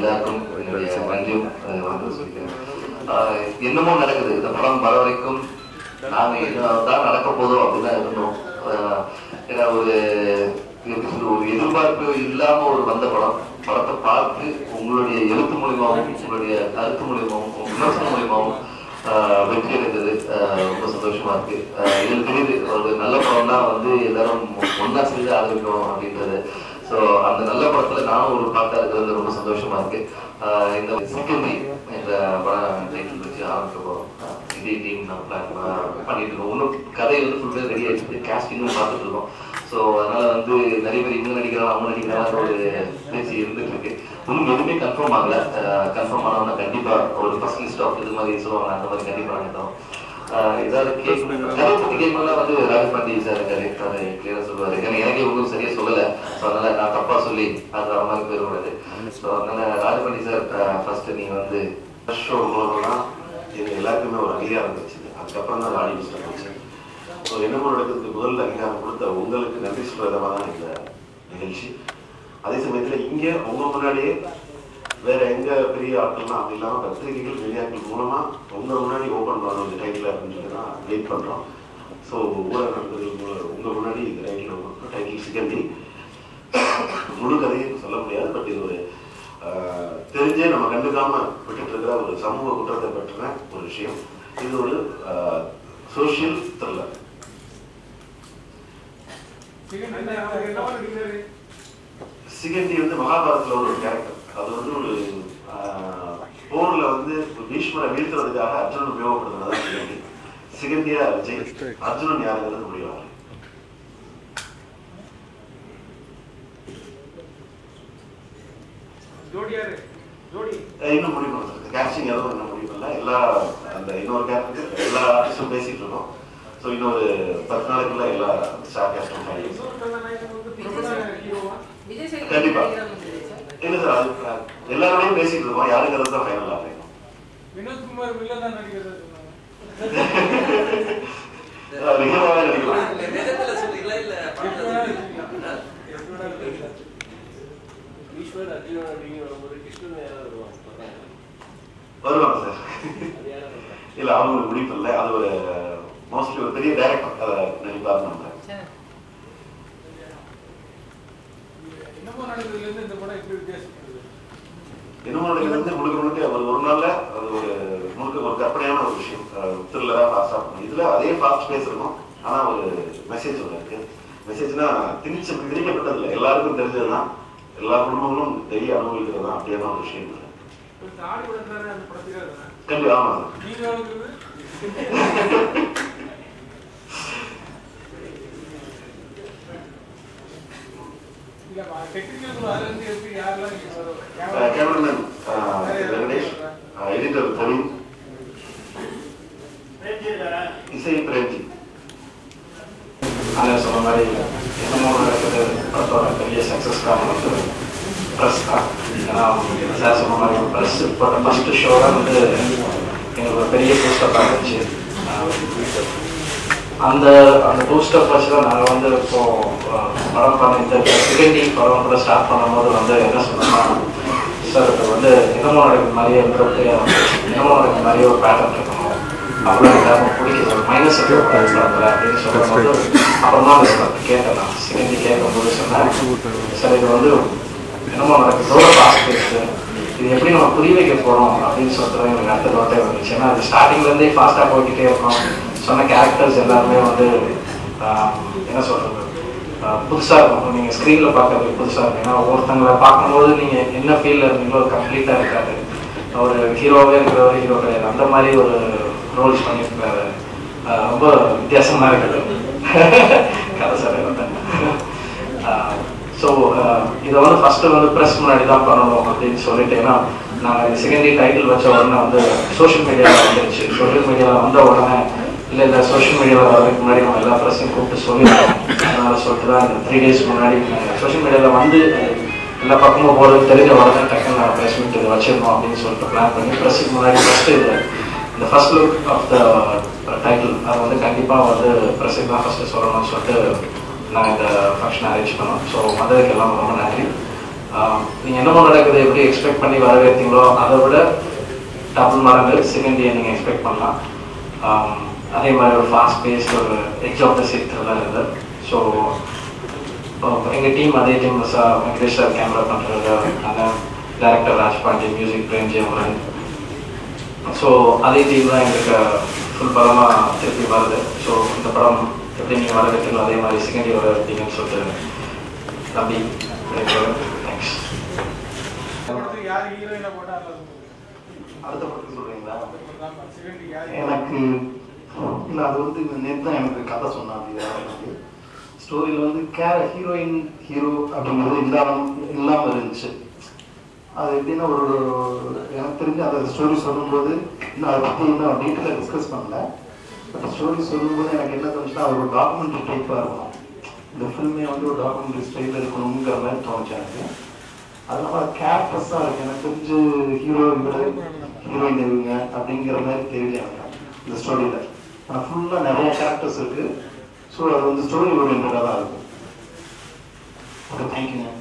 எல்லாருக்கும் என்னுடைய நன்றியும் அஹ், வந்து சொல்லிக்கிறேன் ஆஹ், என்னமோ நடக்குது இந்த படம் வர வரைக்கும் நாங்க என்னதான் நடக்க போதும் அப்படிதான் இருந்தோம் ஆஹ், ஏன்னா ஒரு எப்படி சொல்றது, ஒரு எதிர்பார்ப்பு இல்லாம ஒரு வந்த படம் படத்தை பார்த்து உங்களுடைய எழுத்து மூலியமாவும் உங்களுடைய கருத்து மூலியமாவும் உங்க விமர்சனம் மூலியமாவும் ஆஹ், வெற்றி அடைந்தது ஆஹ், ரொம்ப சந்தோஷமா இருக்கு ஆஹ், எனக்கு தெரியுது ஒரு நல்ல படம்னா வந்து எல்லாரும் ஒன்னா சேர்ந்து ஆதரிக்கணும் அப்படின்றது ஸோ அந்த நல்ல படத்துல நானும் ஒரு பாட்டா இருக்கிறது ரொம்ப சந்தோஷமா இருக்கு ஆஹ், இந்த சிக்கந்தி என்ற படம் டைட்டில் வச்சு ஆரம்பிக்க போறோம் ஆஹ், இதே டீம் நான் பிளான் பண்ணிட்டு இருக்கோம் இன்னும் கதை வந்து ஃபுல்லாக ரெடி ஆயிடுச்சு கேஸ்டிங்கும் பார்த்துட்டு இருக்கோம் ஸோ அதனால வந்து நிறைய பேர் இவங்க நடிக்கிறாங்க அவங்க நடிக்கிறாங்க ஒரு பேச்சு இருந்துட்டு இருக்கு இன்னும் எதுவுமே கன்ஃபார்ம் ஆகல கன்ஃபார்ம் ஆனவங்க கண்டிப்பா ஒரு ஃபர்ஸ்ட் லிஸ்ட் ஆஃப் இது மாதிரி சொல்லுவாங்க அந்த மாதிரி கண்டிப்பா நாங்கள் தரோம் ஆஹ் ஏதாவது கேட்கணும் கதை பத்தி கேட்கணும்னா வந்து ராஜபாண்டி சார் இருக்காரு அதை கிளியரா சொல்லுவாரு ஏன்னா எனக்கு இவங்களும் சரியா சொல்லல ஸோ அதனால நான் தப்பா சொல்லி அது வர மாதிரி போயிடக்கூடாது ஸோ அதனால ராஜபாண்டி சார் ஃபர்ஸ்ட் நீங்க வந்து ஃபர்ஸ்ட் ஷோ போகிறோம்னா இது எல்லாருக்குமே ஒரு அங்கீகாரம் கிடைச்சது அதுக்கப்புறம் தான் ஆடியன்ஸ் வந்துச்சு ஸோ என்னமோ நடக்கிறதுக்கு முதல்ல அங்கீகாரம் கொடுத்த உங்களுக்கு நன்றி சொல்ற விதமாக தான் இந்த நிகழ்ச்சி அதே சமயத்தில் இங்கே உங்க முன்னாடியே வேற எங்க பெரிய ஆட்கள்லாம் அப்படி இல்லாமல் பத்திரிகைகள் மீடியாக்கள் மூலமா உங்க முன்னாடி ஓப்பன் பண்ணணும் இந்த டைட்டில் அப்படின்னு சொல்லி தான் வெயிட் பண்றோம் ஸோ ஊடக நண்பர்கள் மூலம் உங்க முன்னாடி இந்த டைட்டில் டைட்டில் சிக்கண்டி முழு கதையும் சொல்ல முடியாது பட் இது ஒரு ஆஹ், தெரிஞ்சே நம்ம கண்டுக்காம விட்டுட்டு இருக்கிற ஒரு சமூக குற்றத்தை பற்றின ஒரு விஷயம் இது ஒரு சோஷியல் த்ரில்லர் சிகண்டி வந்து மகாபாரதத்துல ஒரு கேரக்டர் அது வந்து ஒரு ஆஹ், போர்ல வந்து பீஷ்மரை வீழ்த்துறதுக்காக அர்ஜுனன் உபயோகப்படுத்துனதான் சிகண்டி சிகண்டியா விஜய் அர்ஜுனன் யாருங்கிறது முடிவாங்க ஜோடியாரு ஜோடி அஹ் இன்னும் முடிவு பண்ணுறது கேஸ்டிங் எதுவும் இன்னும் முடிவு பண்ணல எல்லா அந்த இன்னொரு கேரக்டருக்கு எல்லா ஆர்டிஸ்டும் பேசிட்டு இருக்கோம் ஸோ இன்னொரு பத்து நாளைக்குள்ள எல்லா ஸ்டார் கேஸ்டும் ஃபைனல் கண்டிப்பா. இல்லை சார் அது அஹ், எல்லாரோடையும் பேசிட்டு இருக்கோம் யாருங்கிறது தான் ஃபைனல் ஆகும் வினோத்குமார் வில்லன் தான் நடிக்கிறதா சொன்னாங்க நிகழ்வாக நடிக்கலாம் நிஜத்துல சொல்றீங்களா இல்ல எப்படி வேணாலும் வச்சுக்கலாம். எப்படி வேணாலும் வச்சுக்கலாம். ஈஸ்வர் அர்ஜுனன் அப்படிங்கிற வரும்போது கிருஷ்ணன் யாராவது வருவாங்க பார்த்தாங்க. வருவாங்க சார் அது யாரை பார்த்தாங்க? இல்லை அவங்களுக்கு முடிவு இல்லை அது ஒரு மோஸ்ட்லி ஒரு பெரிய டைரக்டர் அதை நடிப்பாரு நம்ம என்னமோ நடந்ததுல இருந்து இந்த படம் எப்படி வித்தியாசப்படுது என்னோட வந்து முழுக்க முழுக்க ஒரு ஒரு நாள்ல அது ஒரு முழுக்க ஒரு கற்பனையான ஒரு விஷயம் த்ரில்லரா ஃபாஸ்டா பண்ணும் இதுல அதே ஃபாஸ்ட் பேஸ் இருக்கும் ஆனா ஒரு மெசேஜ் ஒன்று இருக்கு மெசேஜ்னா திணிச்சு திணிக்கப்பட்டது இல்லை எல்லாருக்கும் தெரிஞ்சதுதான் எல்லா குடும்பங்களும் தெரிய அனுபவிக்கிறது தான் அப்படியே ஒரு விஷயம் இல்லை ஒரு தாடி வளர்ந்தாரு அந்த படத்துக்காக தானே கண்டிப்பா ஆமா சார் நீங்க வளர்க்குறது இல்ல டெக்னிக்கல் அதுல இருந்து எப்படி யாரெல்லாம் நீங்க வர- கேமராமேன் வெங்கடேஷ் எடிட்டர் பிரவீன் இசை பிரேம்ஜி அண்ணன் சொன்ன மாதிரி என்னமோ நடக்குது படத்தோட பெரிய சக்ஸஸ் காரணம் வந்து ப்ரெஸ் தான் ஏன்னா சார் சொன்ன மாதிரி ப்ரெஸ் போட்ட ஃபஸ்ட்டு ஷோ தான் வந்து எங்களுக்கு ஒரு பெரிய பூஸ்டப்பாக இருந்துச்சு அந்த அந்த பூஸ்டப் வச்சு தான் நாங்கள் வந்து இப்போ அஹ், படம் பண்ண இந்த செகண்டி படம் கூட ஸ்டார்ட் பண்ணும்போது வந்து என்ன சொன்னோம்னா சார் இது வந்து என்னமோ நடக்கிற மாதிரியே இருக்கிறது என்னமோ நடக்கிற மாதிரியே ஒரு பேட்டர்ன் இருக்கணும் அவ்வளோ எல்லாருக்கும் பிடிக்குது மைனஸ் படத்தில் அப்படின்னு சொல்லும்போது அப்புறமா அந்த கேட்டேன் நான் செகண்டி கேட்கும்போது சொன்னேன் சார் இது வந்து என்னமோ நடக்குது எவ்வளோ ஃபாஸ்ட் பேஸ்டு இது எப்படி நம்ம புரிய வைக்க போகிறோம் அப்படின்னு சொல்லிட்டு தான் எனக்கு அடுத்த தோட்டே வந்துச்சு ஏன்னா அது ஸ்டார்டிங்லேருந்தே ஃபாஸ்ட்டாக போய்கிட்டே இருக்கோம் சொன்ன கேரக்டர்ஸ் எல்லாருமே வந்து ஆஹ், என்ன சொல்கிறது புதுசாக இருக்கும் நீங்கள் ஸ்க்ரீனில் பார்க்கறது புதுசாக இருக்கும் ஏன்னா ஒருத்தங்களை பார்க்கும்போது நீங்கள் என்ன ஃபீலில் இருந்தீங்களோ கம்ப்ளீட்டாக இருக்காது ஒரு ஹீரோவே இருக்கிறவர் ஹீரோ கிடையாது அந்த மாதிரி ஒரு ரோல்ஸ் பண்ணியிருக்காரு ஆஹ், ரொம்ப வித்தியாசமாக இருக்குது கதை சார் ஸோ இதை வந்து ஃபஸ்ட்டு வந்து ப்ரெஸ் முன்னாடி தான் பண்ணணும் அப்படின்னு சொல்லிட்டு ஏன்னா நாங்கள் செகண்டரி டைட்டில் வச்ச உடனே வந்து சோஷியல் மீடியாவில் வந்துருச்சு சோஷியல் மீடியாவில் வந்த உடனே இல்லை இல்லை சோஷியல் மீடியாவில் வரதுக்கு முன்னாடி நம்ம எல்லா ப்ரெஸ்ஸையும் கூப்பிட்டு சொல்லிடுறோம் அதனால சொல்லிட்டு தான் இந்த த்ரீ டேஸ் முன்னாடி சோஷியல் மீடியாவில் வந்து எல்லா பக்கமும் போகிறது தெரிஞ்ச உடனே டக்குன்னு நான் ப்ரெஸ் மீட் இது வச்சிடணும் அப்படின்னு சொல்லிட்டு பிளான் பண்ணி ப்ரெஸ்ஸுக்கு முன்னாடி ஃபஸ்ட்டு இது இந்த first look of the title அது வந்து கண்டிப்பாக வந்து ப்ரெஸ்ஸுக்கு தான் ஃபஸ்ட்டு சொல்லணும்னு சொல்லிட்டு நாங்கள் இந்த ஃபங்க்ஷன் அரேஞ்ச் பண்ணோம் ஸோ வந்ததுக்கு எல்லாம் ரொம்ப நன்றி நீங்கள் என்னமோ நடக்குது எப்படி எக்ஸ்பெக்ட் பண்ணி வரவேற்றீங்களோ அதை விட டபுள் மடங்கு செகண்ட் டே நீங்கள் எக்ஸ்பெக்ட் பண்ணலாம் ஆம், அதே மாதிரி ஒரு ஃபாஸ்ட் பேஸ் ஒரு edge of the seat thriller இது ஸோ எங்கள் டீம் அதே team sir Venkatesh sir camera பண்ணுறது அந்த director Rajpandi music Premji Amaran so அதே டீம் தான் எங்களுக்கு ஃபுல் படமாக திருப்பி வருது ஸோ இந்த படம் எப்படி நீங்கள் வரவேற்றீங்களோ அதே மாதிரி செகண்ட் இயர் வரவேற்றீங்கன்னு சொல்லிட்டு நம்பி தேங்க்ஸ் படத்துக்கு யார் ஹீரோயினை போட்டா நல்லா இருக்கும் அடுத்த படத்துக்கு சொல்றீங்களா செகண்ட் யார் எனக்கு இல்லை அது வந்து நேற்று தான் எனக்கு கதை சொன்னாங்க எனக்கு ஸ்டோரியில் வந்து கே ஹீரோயின் ஹீரோ அப்படிங்கிறது இல்லாம இல்லாமல் இருந்துச்சு அது எப்படின்னா ஒரு எனக்கு தெரிஞ்சு அந்த ஸ்டோரி சொல்லும்போது இன்னும் அதை பற்றி இன்னும் டீட்டெயிலாக டிஸ்கஸ் பண்ணல பட் ஸ்டோரி சொல்லும்போது எனக்கு என்ன தோணுச்சுன்னா அது ஒரு டாக்குமெண்ட்ரி டைப்பாக இருக்கும் இந்த ஃபில்மே வந்து ஒரு டாக்குமெண்ட்ரி ஸ்டைலில் இருக்கணுங்கிற மாதிரி தோணுச்சு எனக்கு அதனால கேரக்டர்ஸாக இருக்கு எனக்கு தெரிஞ்சு ஹீரோ இவர் ஹீரோயின் இவங்க அப்படிங்கிற மாதிரி தெரியல எனக்கு இந்த ஸ்டோரியில் ஆனால் ஃபுல்லாக நிறைய கேரக்டர்ஸ் இருக்கு ஸோ அது வந்து ஸ்டோரி ஓரியன்டாக தான் இருக்கும் ஓகே தேங்க்யூங்க